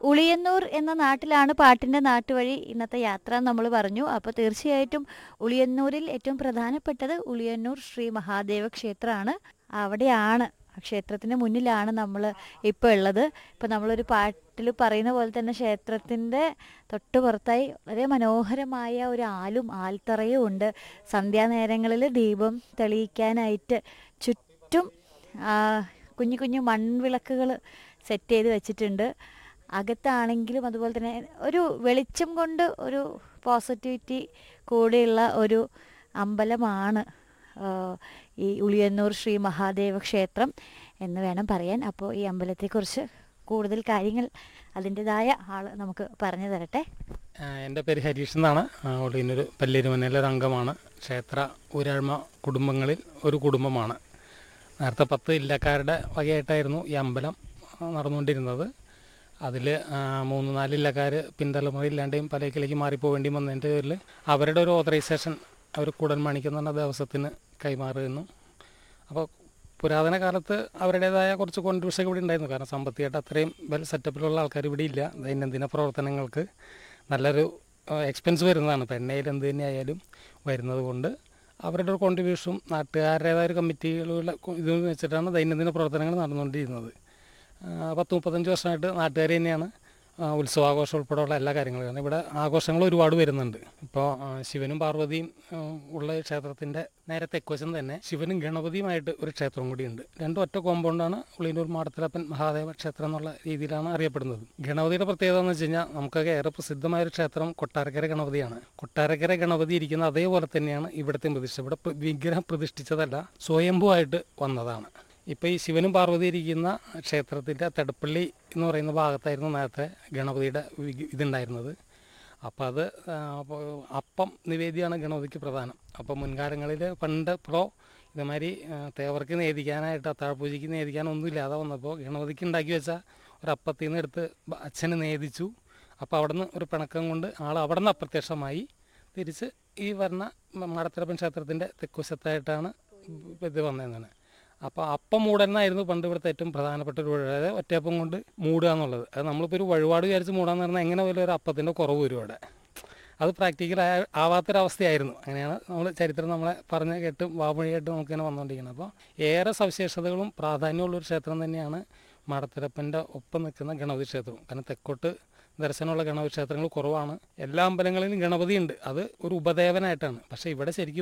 ഉളിയന്നൂർ എന്ന നാട്ടിലാണ് പാട്ടിൻ്റെ നാട്ടുവഴി ഇന്നത്തെ യാത്ര നമ്മൾ പറഞ്ഞു അപ്പോൾ തീർച്ചയായിട്ടും ഉളിയന്നൂരിൽ ഏറ്റവും പ്രധാനപ്പെട്ടത് ഉളിയന്നൂർ ശ്രീ മഹാദേവ ക്ഷേത്രമാണ് അവിടെയാണ് ആ ക്ഷേത്രത്തിന് മുന്നിലാണ് നമ്മൾ ഇപ്പോൾ ഉള്ളത് ഇപ്പോൾ നമ്മളൊരു പാട്ടിൽ പറയുന്ന പോലെ തന്നെ ക്ഷേത്രത്തിൻ്റെ തൊട്ട് പുറത്തായി വളരെ മനോഹരമായ ഒരു ആലും ആൽത്തറയും ഉണ്ട് സന്ധ്യാനേരങ്ങളിൽ ദീപം തെളിയിക്കാനായിട്ട് ചുറ്റും ആ, കുഞ്ഞു കുഞ്ഞു മൺവിളക്കുകൾ സെറ്റ് ചെയ്ത് വെച്ചിട്ടുണ്ട് അകത്താണെങ്കിലും അതുപോലെ തന്നെ ഒരു വെളിച്ചം കൊണ്ട് ഒരു പോസിറ്റിവിറ്റി കൂടെയുള്ള ഒരു അമ്പലമാണ് ആ, ഈ ഉളിയന്നൂർ ശ്രീ മഹാദേവ ക്ഷേത്രം എന്ന് വേണം പറയാൻ അപ്പോൾ ഈ അമ്പലത്തെക്കുറിച്ച് കൂടുതൽ കാര്യങ്ങൾ അതിൻ്റെതായ ആൾ നമുക്ക് പറഞ്ഞു തരട്ടെ ആ, എൻ്റെ പേര് ഹരീഷ് എന്നാണ് ആ, ഒളിയന്നൂർ പല്ലേരുമനയിലെ ഒരു അംഗമാണ് ക്ഷേത്ര ഊരാഴ്മ കുടുംബങ്ങളിൽ ഒരു കുടുംബമാണ് നേരത്തെ പത്ത് ഇല്ലക്കാരുടെ വകയായിട്ടായിരുന്നു ഈ അമ്പലം ആ, നടന്നുകൊണ്ടിരുന്നത് അതിൽ മൂന്ന് നാല് ഇല്ലക്കാർ പിന്തലമുറയില്ലാണ്ടെയും പലേക്കിലേക്ക് മാറിപ്പോവേണ്ടി വന്നതിൻ്റെ പേരിൽ അവരുടെ ഒരു ഓതറൈസേഷൻ അവർ കുടൽമാണിക്കം എന്ന് പറഞ്ഞ ദിവസത്തിന് കൈമാറുന്നു അപ്പോൾ പുരാതന കാലത്ത് അവരുടേതായ കുറച്ച് കോൺട്രിബ്യൂഷൻ ഇവിടെ ഉണ്ടായിരുന്നു കാരണം സാമ്പത്തികമായിട്ട് അത്രയും വെൽ സെറ്റപ്പിലുള്ള ആൾക്കാർ ഇവിടെ ഇല്ല ദൈനംദിന പ്രവർത്തനങ്ങൾക്ക് നല്ലൊരു എക്സ്പെൻസ് വരുന്നതാണ് ഇപ്പോൾ എണ്ണയിൽ എന്ത് തന്നെയായാലും വരുന്നത് കൊണ്ട് അവരുടെ ഒരു കോൺട്രിബ്യൂഷനും നാട്ടുകാരുടേതായ ഒരു കമ്മിറ്റികളുടെ ഇത് വെച്ചിട്ടാണ് ദൈനംദിന പ്രവർത്തനങ്ങൾ നടന്നുകൊണ്ടിരുന്നത് ആ, പത്ത് മുപ്പത്തഞ്ച് വർഷമായിട്ട് നാട്ടുകാർ തന്നെയാണ് ആ, ഉത്സവാഘോഷം ഉൾപ്പെടെയുള്ള എല്ലാ കാര്യങ്ങളും കാരണം ഇവിടെ ആഘോഷങ്ങൾ ഒരുപാട് വരുന്നുണ്ട് ഇപ്പോൾ ആ, ശിവനും പാർവതിയും ആ, ഉള്ള ക്ഷേത്രത്തിൻ്റെ നേരെ തെക്കുവശം തന്നെ ശിവനും ഗണപതിയുമായിട്ട് ഒരു ക്ഷേത്രം കൂടിയുണ്ട് രണ്ടും ഒറ്റ കോമ്പൗണ്ടാണ് ഉള്ളിനൂർ മാടത്തിലപ്പൻ മഹാദേവ ക്ഷേത്രം എന്നുള്ള രീതിയിലാണ് അറിയപ്പെടുന്നത് ഗണപതിയുടെ പ്രത്യേകത എന്ന് വെച്ച് കഴിഞ്ഞാൽ നമുക്കൊക്കെ ഏറെ പ്രസിദ്ധമായ ഒരു ക്ഷേത്രം കൊട്ടാരക്കര ഗണപതിയാണ് കൊട്ടാരക്കര ഗണപതി ഇരിക്കുന്ന അതേപോലെ തന്നെയാണ് ഇവിടുത്തെ പ്രതിഷ്ഠ ഇവിടെ പ്ര- വിഗ്രഹം പ്രതിഷ്ഠിച്ചതല്ല സ്വയംഭുവായിട്ട് വന്നതാണ് ഇപ്പോൾ ഈ ശിവനും പാർവതി ഇരിക്കുന്ന ക്ഷേത്രത്തിൻ്റെ തെടപ്പള്ളി എന്ന് പറയുന്ന ഭാഗത്തായിരുന്നു നേരത്തെ ഗണപതിയുടെ വിഗ് ഇതുണ്ടായിരുന്നത് അപ്പോൾ അത് ആ, അപ്പോൾ അപ്പം നിവേദ്യമാണ് ഗണപതിക്ക് പ്രധാനം അപ്പോൾ മുൻകാലങ്ങളിൽ പണ്ട് പ്രോ ഇതേമാതിരി ആ, തേവർക്ക് നേദിക്കാനായിട്ട് അത്താഴപൂജയ്ക്ക് നേദിക്കാനൊന്നും ഇല്ലാതെ വന്നപ്പോൾ ഗണപതിക്ക് ഉണ്ടാക്കി വെച്ച ഒരു അപ്പത്തിൽ നിന്ന് എടുത്ത് ബ- അച്ഛന് നേദിച്ചു അപ്പോൾ അവിടെ നിന്ന് ഒരു പിണക്കം കൊണ്ട് ആൾ അവിടെ നിന്ന് അപ്രത്യക്ഷമായി തിരിച്ച് ഈ വരുന്ന മാടത്തിരപ്പൻ ക്ഷേത്രത്തിൻ്റെ തെക്കുവശത്തായിട്ടാണ് ഇത് വന്നതെന്നാണ് അപ്പോൾ അപ്പം മൂടനായിരുന്നു പണ്ട് ഇവിടുത്തെ ഏറ്റവും പ്രധാനപ്പെട്ട ഒരു വഴി അതായത് ഒറ്റയപ്പം കൊണ്ട് മൂടുക എന്നുള്ളത് അത് നമ്മളിപ്പോൾ ഒരു വഴിപാട് വിചാരിച്ച് മൂടാന്ന് പറഞ്ഞാൽ എങ്ങനെ പോലും ഒരു അപ്പത്തിൻ്റെ കുറവ് വരും അവിടെ അത് പ്രാക്ടിക്കൽ ആവാത്തൊരവസ്ഥയായിരുന്നു അങ്ങനെയാണ് നമ്മൾ ചരിത്രം നമ്മളെ പറഞ്ഞ് കേട്ടും വാമൊഴിയായിട്ടും നമുക്കിങ്ങനെ വന്നുകൊണ്ടിരിക്കുന്നത് അപ്പോൾ ഏറെ സവിശേഷതകളും പ്രാധാന്യമുള്ള ഒരു ക്ഷേത്രം തന്നെയാണ് മാടത്തിരപ്പൻ്റെ ഒപ്പം നിൽക്കുന്ന ഗണപതി ക്ഷേത്രവും കാരണം തെക്കോട്ട് ദർശനമുള്ള ഗണപതി ക്ഷേത്രങ്ങൾ കുറവാണ് എല്ലാ അമ്പലങ്ങളിലും ഗണപതി ഉണ്ട് അത് ഒരു ഉപദേവനായിട്ടാണ് പക്ഷേ ഇവിടെ ശരിക്കും